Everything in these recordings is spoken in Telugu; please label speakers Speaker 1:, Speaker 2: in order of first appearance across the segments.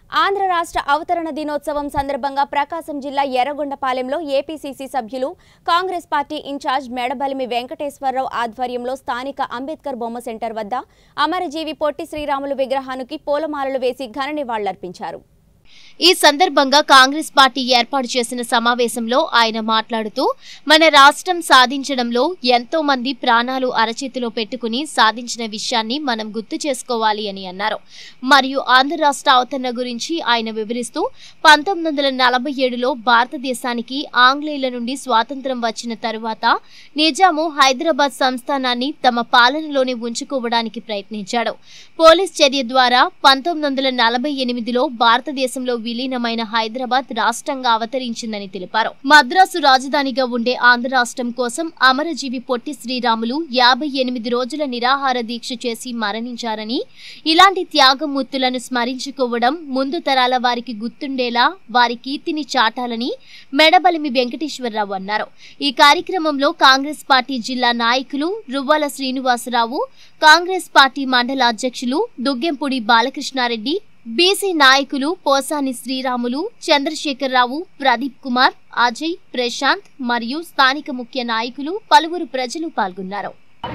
Speaker 1: ఆంధ్ర రాష్ట్ర అవతరణ దినోత్సవం సందర్భంగా ప్రకాశం జిల్లా ఎర్రగొండపాలెంలో ఏపీసీసీ సభ్యులు కాంగ్రెస్ పార్టీ ఇన్ఛార్జ్ మెడబలిమి వెంకటేశ్వరరావు ఆధ్వర్యంలో స్థానిక అంబేద్కర్ బొమ్మ సెంటర్ వద్ద అమరజీవి పొట్టి శ్రీరాములు విగ్రహానికి పూలమాలలు వేసి ఘన నివాళులర్పించారు
Speaker 2: ఈ సందర్భంగా కాంగ్రెస్ పార్టీ ఏర్పాటు చేసిన సమావేశంలో ఆయన మాట్లాడుతూ మన రాష్ట్రం సాధించడంలో ఎంతో మంది ప్రాణాలు అరచేతిలో పెట్టుకుని సాధించిన విషయాన్ని మనం గుర్తు చేసుకోవాలి అని అన్నారు మరియు ఆంధ్ర రాష్ట్ర అవతరణ గురించి ఆయన వివరిస్తూ పంతొమ్మిది వందల నలభై ఏడులో భారతదేశానికి ఆంగ్లేయుల నుండి స్వాతంత్రం వచ్చిన తరువాత నిజాము హైదరాబాద్ సంస్థానాన్ని తమ పాలనలోనే ఉంచుకోవడానికి ప్రయత్నించాడు పోలీస్ చర్య ద్వారా పంతొమ్మిది వందల నలభై ఎనిమిదిలో భారతదేశంలో విలీనమైన హైదరాబాద్ రాష్ట్రంగా అవతరించిందని తెలిపారు మద్రాసు రాజధానిగా ఉండే ఆంధ్ర రాష్ట్రం కోసం అమరజీవి పొట్టి శ్రీరాములు యాభై ఎనిమిది రోజుల నిరాహార దీక్ష చేసి మరణించారని ఇలాంటి త్యాగమూర్తులను స్మరించుకోవడం ముందు తరాల వారికి గుర్తుండేలా వారి కీర్తిని చాటాలని మెడబలిమి వెంకటేశ్వరరావు అన్నారు ఈ కార్యక్రమంలో కాంగ్రెస్ పార్టీ జిల్లా నాయకులు రువ్వాల శ్రీనివాసరావు కాంగ్రెస్ పార్టీ మండల అధ్యక్షులు దుగ్గెంపూడి బాలకృష్ణారెడ్డి బీసీ నాయకులు పోసాని శ్రీరాములు చంద్రశేఖరరావు ప్రదీప్ కుమార్ అజయ్ ప్రశాంత్ మరియు స్థానిక ముఖ్య నాయకులు పలువురు ప్రజలు పాల్గొన్నారు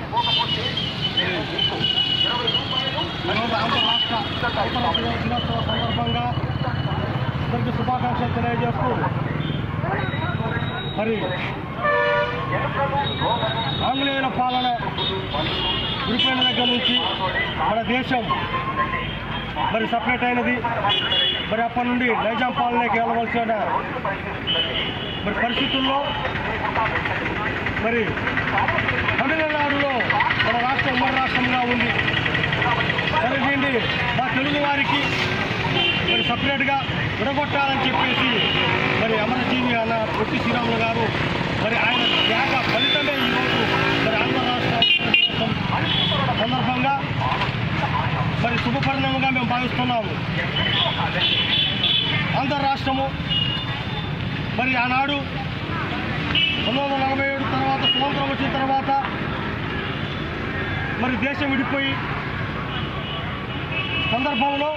Speaker 3: ఈరోజు ఆంధ్ర రాష్ట్ర అవతరణ దినోత్సవ సందర్భంగా అందరికీ శుభాకాంక్షలు తెలియజేస్తూ మరి ఆంగ్లేయుల పాలన విడిపోయిన దగ్గర నుంచి మన దేశం మరి సపరేట్ అయినది మరి అప్పటి నుండి నైజాం పాలనకి వెళ్ళవలసిన మరి పరిస్థితుల్లో మరి తమిళనాడులో మన రాష్ట్రం ఉమ్మడి రాష్ట్రంగా ఉంది జరిగింది మా తెలుగు వారికి మరి సపరేట్గా విడగొట్టాలని చెప్పేసి మరి అమరజీవి అన్న పొట్టి శ్రీరాములు గారు మరి ఆయన త్యాగ ఫలితమే ఈరోజు మరి ఆంధ్ర రాష్ట్ర దినోత్సవం సందర్భంగా మరి శుభపరిణామంగా మేము భావిస్తున్నాము ఆంధ్ర రాష్ట్రము మరి ఆనాడు పంతొమ్మిది వందల నలభై ఏడు తర్వాత స్వతంత్రం వచ్చిన తర్వాత మరి దేశం విడిపోయి సందర్భంలో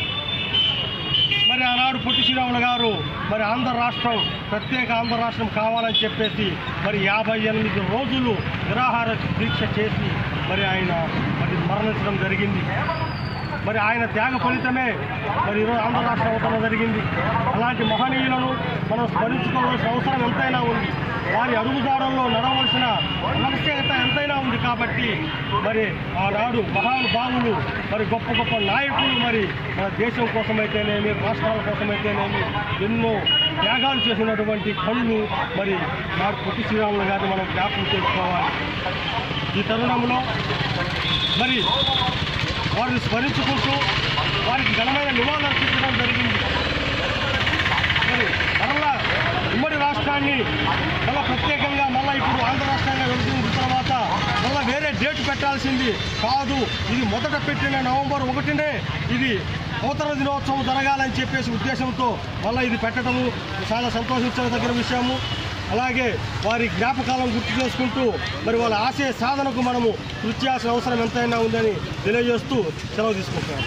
Speaker 3: మరి ఆనాడు పొట్టి శ్రీరాములు గారు మరి ఆంధ్ర రాష్ట్రం ప్రత్యేక ఆంధ్ర రాష్ట్రం కావాలని చెప్పేసి మరి యాభై ఎనిమిది రోజులు నిరాహార దీక్ష చేసి మరి ఆయన మరి మరణించడం జరిగింది మరి ఆయన త్యాగ ఫలితమే మరి ఈరోజు ఆంధ్ర రాష్ట్రం అవతరణ జరిగింది అలాంటి మహనీయులను మనం స్మరించుకోవాల్సిన అవసరం ఎంతైనా ఉంది వారి అడుగుజాడల్లో నడవలసిన ఆవశ్యకత ఎంతైనా ఉంది కాబట్టి మరి ఆనాడు మహానుభావులు మరి గొప్ప గొప్ప నాయకులు మరి మన దేశం కోసమైతేనేమి రాష్ట్రాల కోసమైతేనేమి ఎన్నో త్యాగాలు చేసినటువంటి కళ్ళు మరి నాడు పొట్టి శ్రీరాములు గారిని మనం జ్ఞాపకం చేసుకోవాలి ఈ తరుణంలో మరి వారిని స్మరించుకుంటూ వారికి ఘనమైన నివాళులు అర్పించడం జరిగింది మరి మరలా ఉమ్మడి రాష్ట్రాన్ని మళ్ళా ప్రత్యేకంగా మళ్ళీ ఇప్పుడు ఆంధ్ర రాష్ట్రంగా విభజించిన తర్వాత మళ్ళీ వేరే డేట్ పెట్టాల్సింది కాదు ఇది మొదట పెట్టిన నవంబర్ ఒకటినే ఇది అవతరణ దినోత్సవం జరగాలని చెప్పేసి ఉద్దేశంతో మళ్ళీ ఇది పెట్టడము చాలా సంతోషించదగిన విషయము అలాగే వారి జ్ఞాపకాలను గుర్తు చేసుకుంటూ మరి వాళ్ళ ఆశయ సాధనకు మనము కృషి చేయాల్సిన అవసరం ఎంతైనా ఉందని తెలియజేస్తూ సెలవు తీసుకుంటున్నాను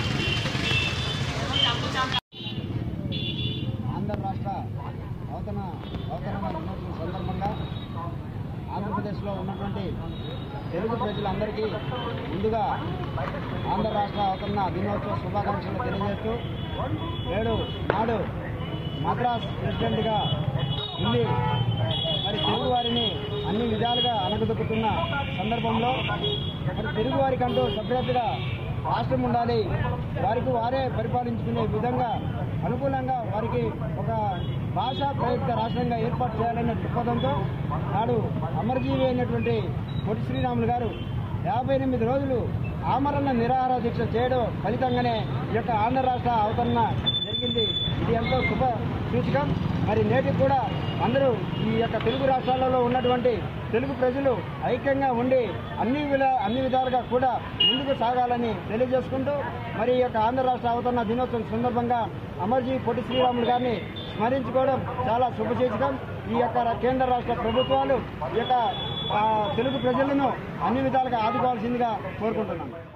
Speaker 4: ఆంధ్ర రాష్ట్ర అవతరణ అవతరణ దినోత్సవం సందర్భంగా ఆంధ్రప్రదేశ్లో ఉన్నటువంటి తెలుగు ప్రజలందరికీ ముందుగా ఆంధ్ర రాష్ట్ర అవతరణ దినోత్సవ శుభాకాంక్షలు తెలియజేస్తూ నేడు నాడు మద్రాస్ ప్రెసిడెంట్గా ఉండి మరి తెలుగువారిని అన్ని విధాలుగా అనగదొక్కుతున్న సందర్భంలో మరి తెలుగువారికంటూ సపరేట్గా రాష్ట్రం ఉండాలి వారికి వారే పరిపాలించుకునే విధంగా అనుకూలంగా వారికి ఒక భాషా ప్రయుక్త రాష్ట్రంగా ఏర్పాటు చేయాలనే దృక్పథంతో నాడు అమరజీవి అయినటువంటి పొట్టి శ్రీరాములు గారు యాభై ఎనిమిది రోజులు ఆమరణ నిరాహార దీక్ష చేయడం ఫలితంగానే ఈ యొక్క ఆంధ్ర రాష్ట్ర అవతరణ జరిగింది ఇది ఎంతో శుభ సూచకం మరి నేటికి కూడా అందరూ ఈ యొక్క తెలుగు రాష్ట్రాలలో ఉన్నటువంటి తెలుగు ప్రజలు ఐక్యంగా ఉండి అన్ని విధ అన్ని విధాలుగా కూడా ముందుకు సాగాలని తెలియజేసుకుంటూ మరి ఈ యొక్క ఆంధ్ర రాష్ట్ర అవతరణ దినోత్సవం సందర్భంగా అమర్జీ పొట్టి శ్రీరాములు గారిని స్మరించుకోవడం చాలా శుభసూచకం ఈ యొక్క కేంద్ర రాష్ట్ర ప్రభుత్వాలు ఈ యొక్క ఆ, తెలుగు ప్రజలను అన్ని విధాలుగా ఆదుకోవాల్సిందిగా కోరుకుంటున్నాం